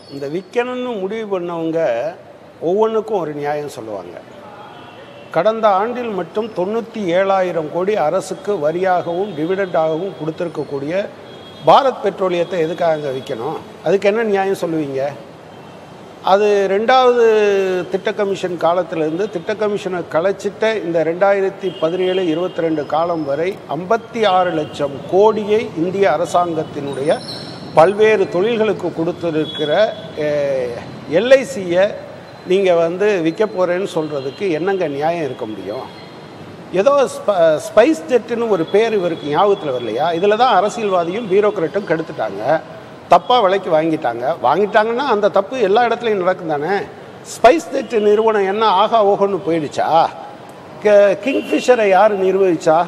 இந்த விற்கணும்னு முடிவு பண்ணவங்க ஒவ்வொன்றுக்கும் ஒரு நியாயம் சொல்லுவாங்க கடந்த ஆண்டில் மட்டும் தொண்ணூற்றி ஏழாயிரம் கோடி அரசுக்கு வரியாகவும் டிவிடெண்டாகவும் கொடுத்துருக்கக்கூடிய பாரத் பெட்ரோலியத்தை எதுக்காக விற்கணும் அதுக்கு என்ன நியாயம் சொல்லுவீங்க அது ரெண்டாவது திட்ட கமிஷன் காலத்திலிருந்து திட்ட கமிஷனை கலைச்சிட்ட இந்த ரெண்டாயிரத்தி பதினேழு இருபத்தி ரெண்டு காலம் வரை ஐம்பத்தி ஆறு லட்சம் கோடியை இந்திய அரசாங்கத்தினுடைய பல்வேறு தொழில்களுக்கு கொடுத்துருக்கிற எல்ஐசியை நீங்கள் வந்து விற்க போகிறேன்னு சொல்கிறதுக்கு என்னங்க நியாயம் இருக்க முடியும் ஏதோ ஸ்ப- ஸ்பைஸ் ஜெட்டுன்னு ஒரு பேர் இவருக்கு ஞாபகத்தில் வரலையா இதில் தான் அரசியல்வாதியும் பியூரோக்ராட்டும் கெடுத்துட்டாங்க தப்பாக விலைக்கு வாங்கிட்டாங்க வாங்கிட்டாங்கன்னா அந்த தப்பு எல்லா இடத்துலையும் நடக்கும் தானே ஸ்பைஸ் ஜெட் நிறுவனம் என்ன ஆகா ஓகோன்னு போயிடுச்சா கிங்ஃபிஷரை யார் நிர்வகிச்சா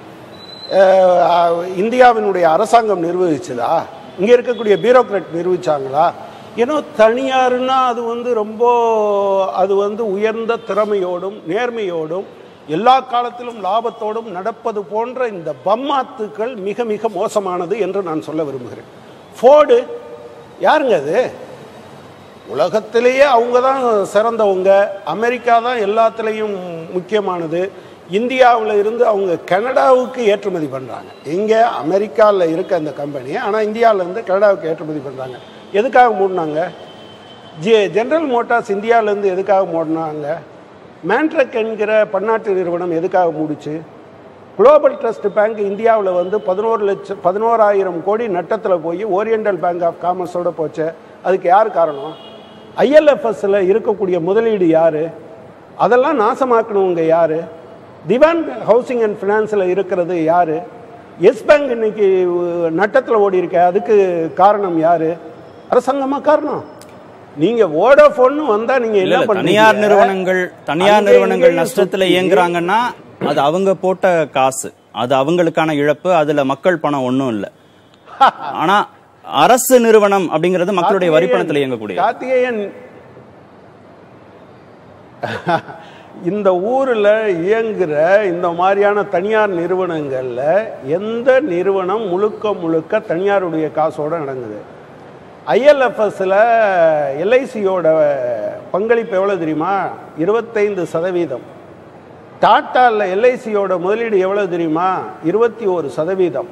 அஹ், இந்தியாவினுடைய அரசாங்கம் நிர்வகிச்சதா இங்கே இருக்கக்கூடிய பியூரோக்ராட் நிர்வகிச்சாங்களா ஏன்னா தனியாருன்னா அது வந்து ரொம்ப அது வந்து உயர்ந்த திறமையோடும் நேர்மையோடும் எல்லா காலத்திலும் லாபத்தோடும் நடப்பது போன்ற இந்த பம்மாத்துக்கள் மிக மிக மோசமானது என்று நான் சொல்ல விரும்புகிறேன் ஃபோர்டு யாருங்க அது உலகத்திலேயே அவங்க தான் சிறந்தவங்க அமெரிக்கா தான் எல்லாத்துலேயும் முக்கியமானது இந்தியாவில் இருந்து அவங்க கனடாவுக்கு ஏற்றுமதி பண்ணுறாங்க இங்கே அமெரிக்காவில் இருக்க அந்த கம்பெனி ஆனால் இந்தியாவிலேருந்து கனடாவுக்கு ஏற்றுமதி பண்ணுறாங்க எதுக்காக மூடினாங்க ஜெ ஜென்ரல் மோட்டார்ஸ் இந்தியாவிலேருந்து எதுக்காக மூடினாங்க மேண்ட்ரக் என்கிற பன்னாட்டு நிறுவனம் எதுக்காக மூடிச்சு குளோபல் ட்ரஸ்ட் பேங்க் இந்தியாவில் வந்து பதினோரு லட்சம் பதினோராயிரம் கோடி நட்டத்தில் போய் ஓரியண்டல் பேங்க் ஆஃப் காமர்ஸோட போச்சு அதுக்கு யார் காரணம் ஐஎல்எஃப்எஸ்ல இருக்கக்கூடிய முதலீடு யார் அதெல்லாம் நாசமாக்கணுங்க யார் திவான் ஹவுசிங் அண்ட் ஃபினான்ஸில் இருக்கிறது யார் எஸ் பேங்க் இன்னைக்கு நட்டத்தில் ஓடி இருக்க அதுக்கு காரணம் யார் அரசாங்கமா காரணம் நீங்க வோடோஃபோன் வந்தா நீங்க இல்ல என்ன இல்ல, பண்ணுவீங்க தனியார் நிறுவனங்கள் தனியார் அங்கே நிறுவனங்கள் இங்கேயும் நஷ்டத்துல சுத்தி- இயங்குறாங்கன்னா அது அவங்க போட்ட காசு அது அவங்களுக்கான இழப்பு அதுல மக்கள் பணம் ஒண்ணும் இல்ல ஆனா அரசு நிறுவனம் அப்படிங்கிறது மக்களுடைய வரி பணத்துல இயங்கக்கூடிய கார்த்திகேயன் இந்த ஊர்ல இயங்குற இந்த மாதிரியான தனியார் நிறுவனங்கள்ல எந்த நிறுவனம் முழுக்க முழுக்க தனியாருடைய காசோட நடங்குது ஐஎல்எஃப்எஸ்ல எல்ஐசியோட பங்களிப்பு எவ்வளவு தெரியுமா இருபத்தைந்து சதவீதம் டாட்டாவில் எல்ஐசியோட முதலீடு எவ்வளவு தெரியுமா இருபத்தி ஒரு சதவீதம்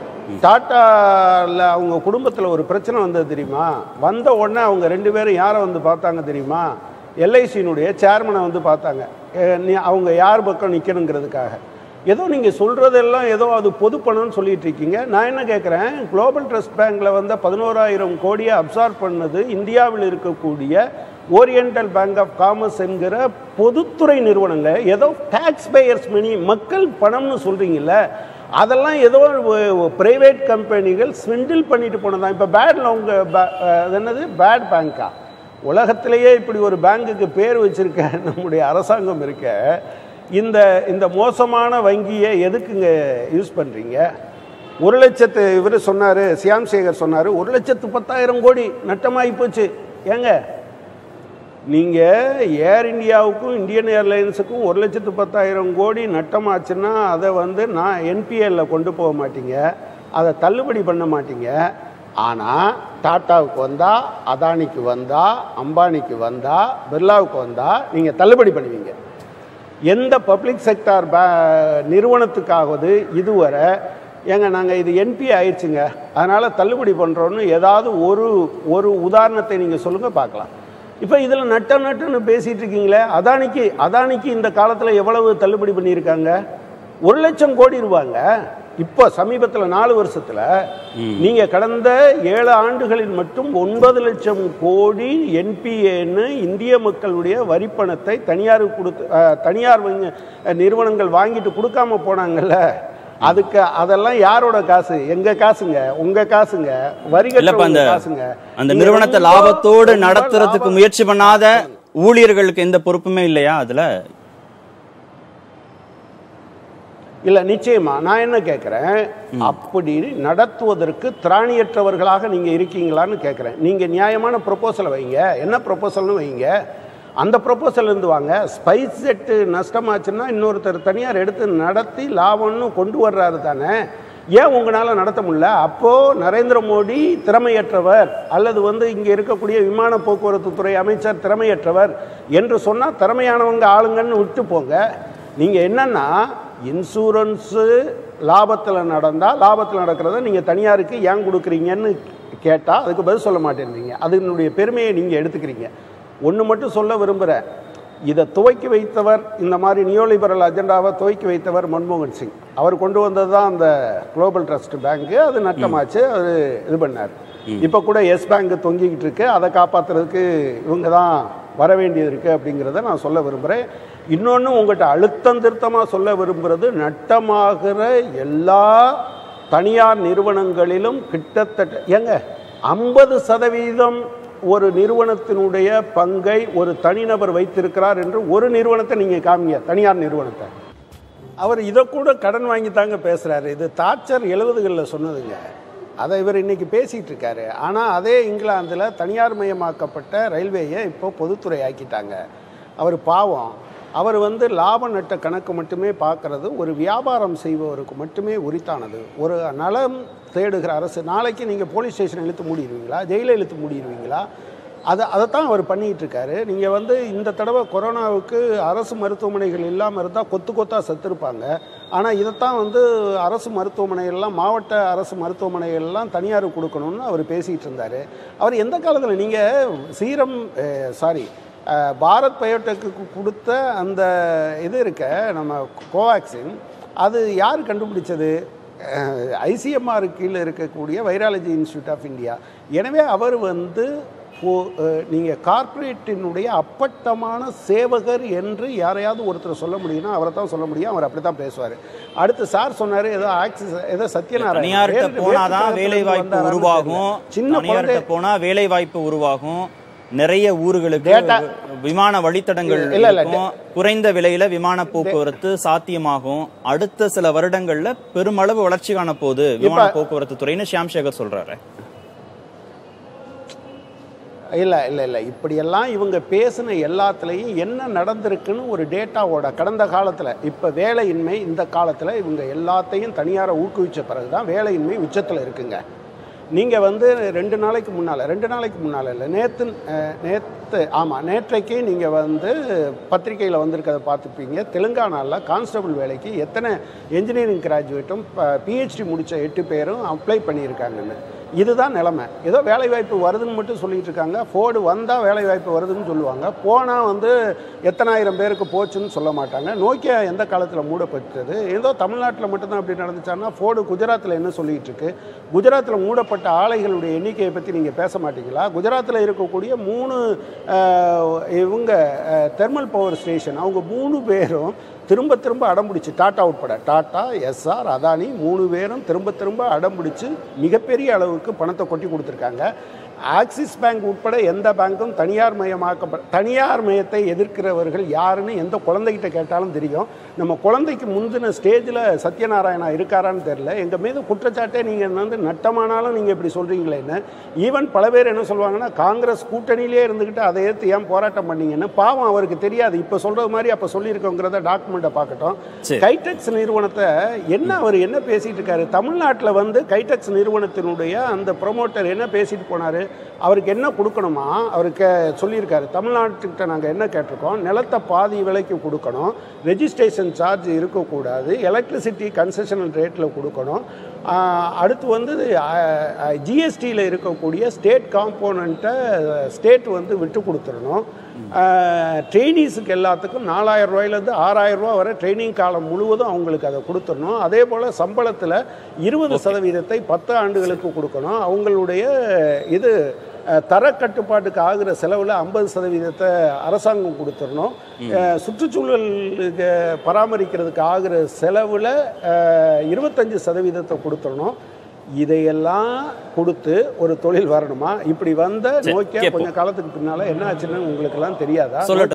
டாட்டாவில் அவங்க குடும்பத்தில் ஒரு பிரச்சனை வந்தது தெரியுமா வந்த உடனே அவங்க ரெண்டு பேரும் யாரை வந்து பார்த்தாங்க தெரியுமா எல்ஐசியினுடைய சேர்மனை வந்து பார்த்தாங்க அஹ் நீ- அவங்க யார் பக்கம் நிற்கணுங்கிறதுக்காக ஏதோ நீங்கள் சொல்கிறதெல்லாம் ஏதோ அது பொது பணம்னு சொல்லிட்டு இருக்கீங்க நான் என்ன கேட்குறேன் குளோபல் ட்ரஸ்ட் பேங்க்கில் வந்த பதினோராயிரம் கோடியை அப்சார்ப் பண்ணது இந்தியாவில் இருக்கக்கூடிய ஓரியண்டல் பேங்க் ஆஃப் காமர்ஸ் என்கிற பொதுத்துறை நிறுவனங்க ஏதோ டேக்ஸ் பேயர்ஸ் மணி மக்கள் பணம்னு சொல்கிறீங்கல்ல அதெல்லாம் ஏதோ பிரைவேட் கம்பெனிகள் ஸ்விண்டில் பண்ணிட்டு போனதான் இப்போ பேட்ல உங்க பே- அஹ் அது என்னது பேட் பேங்க்கா உலகத்திலேயே இப்படி ஒரு பேங்குக்கு பேர் வச்சிருக்க நம்முடைய அரசாங்கம் இருக்க இந்த இந்த மோசமான வங்கியை எதுக்குங்க யூஸ் பண்ணுறீங்க ஒரு லட்சத்து இவர் சொன்னார் சியாம் சேகர் சொன்னார் ஒரு லட்சத்து பத்தாயிரம் கோடி நட்டமாகி போச்சு ஏங்க நீங்கள் ஏர் இந்தியாவுக்கும் இந்தியன் ஏர்லைன்ஸுக்கும் ஒரு லட்சத்து பத்தாயிரம் கோடி நட்டமாச்சுன்னா அதை வந்து நான் என்பிஎல்ல கொண்டு போக மாட்டீங்க அதை தள்ளுபடி பண்ண மாட்டீங்க ஆனால் டாட்டாவுக்கு வந்தால் அதானிக்கு வந்தால் அம்பானிக்கு வந்தால் பிர்லாவுக்கு வந்தால் நீங்கள் தள்ளுபடி பண்ணுவீங்க எந்த பப்ளிக் செக்டார் பே நிறுவனத்துக்காவது இதுவரை ஏங்க நாங்கள் இது என்பி ஆயிடுச்சுங்க அதனால் தள்ளுபடி பண்ணுறோன்னு ஏதாவது ஒரு ஒரு உதாரணத்தை நீங்கள் சொல்லுங்கள் பார்க்கலாம் இப்போ இதில் நட்ட நட்டுன்னு பேசிகிட்டு இருக்கீங்களே அதானிக்கு அதானிக்கு இந்த காலத்தில் எவ்வளவு தள்ளுபடி பண்ணியிருக்காங்க ஒரு லட்சம் கோடி ரூபாங்க இப்போ சமீபத்தில் நாலு வருஷத்தில் நீங்கள் கடந்த ஏழு ஆண்டுகளில் மட்டும் ஒன்பது லட்சம் கோடி என்பிஏன்னு இந்திய மக்களுடைய வரிப்பணத்தை தனியார் கொடுத்து அஹ், தனியார் வங்கி- நிறுவனங்கள் வாங்கிட்டு கொடுக்காம போனாங்கல்ல அதுக்கு அதெல்லாம் யாரோட காசு எங்க காசுங்க உங்க காசுங்க வரி இல்லப்பா அந்த கட்டுறவங்க காசுங்க அந்த நீங்க நிறுவனத்தை ரொம்ப- லாபத்தோடு ரொம்ப நடத்துறதுக்கு லாபம் முயற்சி பண்ணாத ஊழியர்களுக்கு எந்த பொறுப்புமே இல்லையா அதுல இல்ல நிச்சயமா நான் என்ன கேட்கிறேன் அப்படி நடத்துவதற்கு திராணியற்றவர்களாக நீங்க இருக்கீங்களான்னு கேட்கிறேன் நீங்க நியாயமான ப்ரொபோசலை வைங்க என்ன ப்ரொபோசல்னு வைங்க அந்த ப்ரொபோசல் இருந்து வாங்க ஸ்பைஸ் செட்டு நஷ்டமாச்சுன்னா இன்னொருத்தர் தனியார் எடுத்து நடத்தி லாபம்னு கொண்டு வர்றாரு தானே ஏன் உங்களால் நடத்த முடியல அப்போ நரேந்திர மோடி திறமையற்றவர் அல்லது வந்து இங்கே இருக்கக்கூடிய விமான போக்குவரத்து துறை அமைச்சர் திறமையற்றவர் என்று சொன்னால் திறமையானவங்க ஆளுங்கன்னு விட்டு போங்க நீங்கள் என்னன்னா இன்சூரன்ஸு லாபத்தில் நடந்தால் லாபத்தில் நடக்கிறத நீங்கள் தனியாருக்கு ஏன் கொடுக்குறீங்கன்னு கேட்டால் அதுக்கு பதில் சொல்ல மாட்டேன்றீங்க அதனுடைய பெருமையை நீங்கள் எடுத்துக்கிறீங்க ஒன்று மட்டும் சொல்ல விரும்புகிறேன் இதை துவக்கி வைத்தவர் இந்த மாதிரி நியோலிபரல் அஜெண்டாவை துவக்கி வைத்தவர் மன்மோகன் சிங் அவர் கொண்டு வந்தது தான் அந்த குளோபல் ட்ரஸ்ட் பேங்க்கு அது நட்டமாச்சு அது இது பண்ணார் இப்போ கூட எஸ் பேங்க் தொங்கிக்கிட்டு இருக்கு அதை காப்பாற்றுறதுக்கு இவங்க தான் வர வேண்டியது இருக்குது அப்படிங்கிறத நான் சொல்ல விரும்புகிறேன் இன்னொன்று உங்கள்கிட்ட அழுத்தம் திருத்தமாக சொல்ல விரும்புகிறது நட்டமாகிற எல்லா தனியார் நிறுவனங்களிலும் கிட்டத்தட்ட ஏங்க ஐம்பது சதவீதம் ஒரு நிறுவனத்தினுடைய பங்கை ஒரு தனிநபர் வைத்திருக்கிறார் என்று ஒரு நிறுவனத்தை நீங்கள் காமிங்க தனியார் நிறுவனத்தை அவர் இதை கூட கடன் வாங்கி தாங்க பேசுகிறாரு இது தாட்சர் எழுபதுகளில் சொன்னதுங்க அதை இவர் இன்னைக்கு பேசிகிட்டு இருக்காரு ஆனால் அதே இங்கிலாந்தில் தனியார் மயமாக்கப்பட்ட ரயில்வேயை இப்போ பொதுத்துறை ஆக்கிட்டாங்க அவர் பாவம் அவர் வந்து லாப நட்ட கணக்கு மட்டுமே பார்க்கறது ஒரு வியாபாரம் செய்பவருக்கு மட்டுமே உரித்தானது ஒரு நலம் தேடுகிற அரசு நாளைக்கு நீங்கள் போலீஸ் ஸ்டேஷன் இழுத்து மூடிடுவீங்களா ஜெயிலை இழுத்து மூடிடுவீங்களா அதை அதைத்தான் அவர் பண்ணிகிட்டு இருக்காரு நீங்கள் வந்து இந்த தடவை கொரோனாவுக்கு அரசு மருத்துவமனைகள் இல்லாமல் இருந்தால் கொத்து கொத்தாக செத்துருப்பாங்க ஆனால் இதைத்தான் வந்து அரசு மருத்துவமனைகள்லாம் மாவட்ட அரசு மருத்துவமனைகள்லாம் தனியாருக்கு கொடுக்கணும்னு அவர் பேசிகிட்டு இருந்தார் அவர் எந்த காலத்தில் நீங்கள் சீரம் சாரி பாரத் பயோடெக்கு கொடுத்த அந்த இது இருக்க நம்ம கோவேக்சின் அது யார் கண்டுபிடிச்சது ஐசிஎம்ஆர் கீழே இருக்கக்கூடிய வைராலஜி இன்ஸ்டியூட் ஆஃப் இந்தியா எனவே அவர் வந்து நீங்கள் கார்ப்பரேட்டினுடைய அப்பட்டமான சேவகர் என்று யாரையாவது ஒருத்தர் சொல்ல முடியும்னா அவரை தான் சொல்ல முடியும் அவர் அப்படி தான் பேசுவார் அடுத்து சார் சொன்னார் ஏதோ ஆக்சிஸ் ஏதோ சத்யநாராயணன் தனியார்கிட்ட வேறு- போனாதான் வேற்று வேலை வாய்ப்பு வந்தாரான்னு உருவாகும் தெரியல. சின்ன குழந்தை தனியார்கிட்ட போனா வேலை வாய்ப்பு உருவாகும் நிறைய ஊர்களுக்கு Data- விமான வழித்தடங்கள் இல்ல, இல்ல, இருக்கும் குறைந்த விலையில விமான போக்குவரத்து சாத்தியமாகும் அடுத்த சில வருடங்கள்ல பெருமளவு வளர்ச்சி காண போகுது விமான போக்குவரத்து துறைன்னு ஷியாம் சேகர் சொல்றாரு இல்லை இல்லை இல்லை இப்படியெல்லாம் இவங்க பேசின எல்லாத்துலேயும் என்ன நடந்திருக்குன்னு ஒரு டேட்டாவோட கடந்த காலத்தில் இப்போ வேலையின்மை இந்த காலத்தில் இவங்க எல்லாத்தையும் தனியாரை ஊக்குவிச்ச பிறகு தான் வேலையின்மை உச்சத்தில் இருக்குங்க நீங்கள் வந்து ரெண்டு நாளைக்கு முன்னால் ரெண்டு நாளைக்கு முன்னால் இல்லை நேற்று நேற்று ஆமாம் நேற்றைக்கு நீங்கள் வந்து பத்திரிக்கையில் வந்திருக்கிறத பார்த்துப்பீங்க தெலுங்கானாவில் கான்ஸ்டபிள் வேலைக்கு எத்தனை என்ஜினியரிங் கிராஜுவேட்டும் பிஹெச்டி முடித்த எட்டு பேரும் அப்ளை பண்ணியிருக்காங்கன்னு இதுதான் நிலைமை ஏதோ வேலைவாய்ப்பு வருதுன்னு மட்டும் சொல்லிட்டு இருக்காங்க ஃபோர்டு வந்தால் வேலைவாய்ப்பு வருதுன்னு சொல்லுவாங்க போனால் வந்து எத்தனாயிரம் பேருக்கு போச்சுன்னு சொல்ல மாட்டாங்க நோக்கியா எந்த காலத்தில் மூடப்பட்டது ஏதோ தமிழ்நாட்டில் மட்டும்தான் அப்படி நடந்துச்சான்னா ஃபோர்டு குஜராத்தில் என்ன சொல்லிட்டு இருக்கு குஜராத்தில் மூடப்பட்ட ஆலைகளுடைய எண்ணிக்கையை பற்றி நீங்கள் பேச மாட்டீங்களா குஜராத்தில் இருக்கக்கூடிய மூணு அஹ், இவங்க தெர்மல் பவர் ஸ்டேஷன் அவங்க மூணு பேரும் திரும்ப திரும்ப அடம்பிடிச்சு டாட்டா உட்பட டாட்டா எஸ்ஆர் அதானி மூணு பேரும் திரும்ப திரும்ப அடம்பிடிச்சு மிகப்பெரிய அளவுக்கு பணத்தை கொட்டி கொடுத்துருக்காங்க ஆக்சிஸ் பேங்க் உட்பட எந்த பேங்க்கும் தனியார் மயமாக்கப்ப தனியார் மயத்தை எதிர்க்கிறவர்கள் யாருன்னு எந்த குழந்தைகிட்ட கேட்டாலும் தெரியும் நம்ம குழந்தைக்கு முந்தின ஸ்டேஜில் சத்யநாராயணா இருக்காரான்னு தெரில எங்கள் மீது குற்றச்சாட்டே நீங்கள் வந்து நட்டமானாலும் நீங்கள் இப்படி சொல்கிறீங்களேன்னு ஈவன் பல பேர் என்ன சொல்லுவாங்கன்னா காங்கிரஸ் கூட்டணியிலே இருந்துக்கிட்டு அதை எதிர்த்து ஏன் போராட்டம் பண்ணீங்கன்னு பாவம் அவருக்கு தெரியாது இப்போ சொல்கிறது மாதிரி அப்போ சொல்லியிருக்கோங்கிறத டாக்குமெண்ட்டை பார்க்கட்டும் சரி. கைடெக்ஸ் நிறுவனத்தை என்ன அவர் என்ன பேசிட்டு இருக்காரு தமிழ்நாட்டில் வந்து கைடெக்ஸ் நிறுவனத்தினுடைய அந்த ப்ரொமோட்டர் என்ன பேசிட்டு போனாரு அவருக்கு என்ன கொடுக்கணுமா அவருக்கு சொல்லியிருக்காரு தமிழ்நாட்டுக்கிட்ட நாங்கள் என்ன கேட்டிருக்கோம் நிலத்தை பாதி விலைக்கு கொடுக்கணும் ரெஜிஸ்ட்ரேஷன் சார்ஜ் இருக்கக்கூடாது எலக்ட்ரிசிட்டி கன்செஷனல் ரேட்டில் கொடுக்கணும் ஆஹ் அடுத்து வந்து ஜிஎஸ்டியில் இருக்கக்கூடிய ஸ்டேட் காம்போனண்ட்டை ஸ்டேட் வந்து விட்டு கொடுத்துடணும் ட்ரெயினிஸுக்கு எல்லாத்துக்கும் நாலாயிரம் ரூபாயிலேருந்து ஆறாயிரம் ரூபா வரை ட்ரைனிங் காலம் முழுவதும் அவங்களுக்கு அதை கொடுத்துடணும் அதே போல் சம்பளத்தில் இருபது சதவீதத்தை பத்து ஆண்டுகளுக்கு கொடுக்கணும் அவங்களுடைய இது அஹ், தர கட்டுப்பாட்டுக்கு ஆகிற செலவில் ஐம்பது சதவீதத்தை அரசாங்கம் கொடுத்துடணும் அஹ், சுற்றுச்சூழலுக்கு பராமரிக்கிறதுக்கு ஆகிற செலவில் இருபத்தஞ்சு சதவீதத்தை கொடுத்துடணும் இதையெல்லாம் கொடுத்து ஒரு தொழில் வரணுமா இப்படி வந்த நோக்கியா கேட்போம். கொஞ்சம் காலத்துக்கு பின்னால என்ன ஆச்சுன்னு உங்களுக்கு எல்லாம் தெரியாதா சொல்லட்டும்